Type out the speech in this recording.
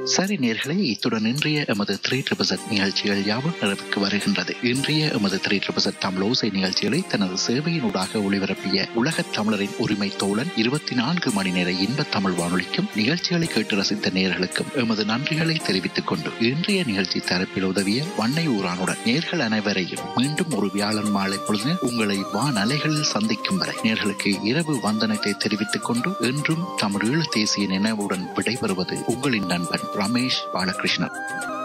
சரி நேர்களே இத்துடன் இன்றைய எமது த்ரீ ட்ரிபிசட் நிகழ்ச்சிகள் யாவும் நிறைவுக்கு வருகின்றது இன்றைய எமது த்ரீ ட்ரிபிசட் தமிழோசை நிகழ்ச்சிகளை தனது சேவையினூடாக ஒளிபரப்பிய உலகத் தமிழரின் உரிமை தோழன் இருபத்தி நான்கு மணி நேர இன்ப தமிழ் வானொலிக்கும் நிகழ்ச்சிகளை கேட்டு ரசித்த நேர்களுக்கும் எமது நன்றிகளை தெரிவித்துக் கொண்டு இன்றைய நிகழ்ச்சி தரப்பில் உதவிய வண்ணை ஊரானுடன் நேர்கள் அனைவரையும் மீண்டும் ஒரு வியாழன் மாலை பொழுது உங்களை வானலைகளில் சந்திக்கும் வரை நேர்களுக்கு இரவு வந்தனத்தை தெரிவித்துக் கொண்டு என்றும் தமிழீழ தேசிய நினைவுடன் விடைபெறுவது உங்களின் நண்பன் ரமேஷ் பாலகிருஷ்ணன்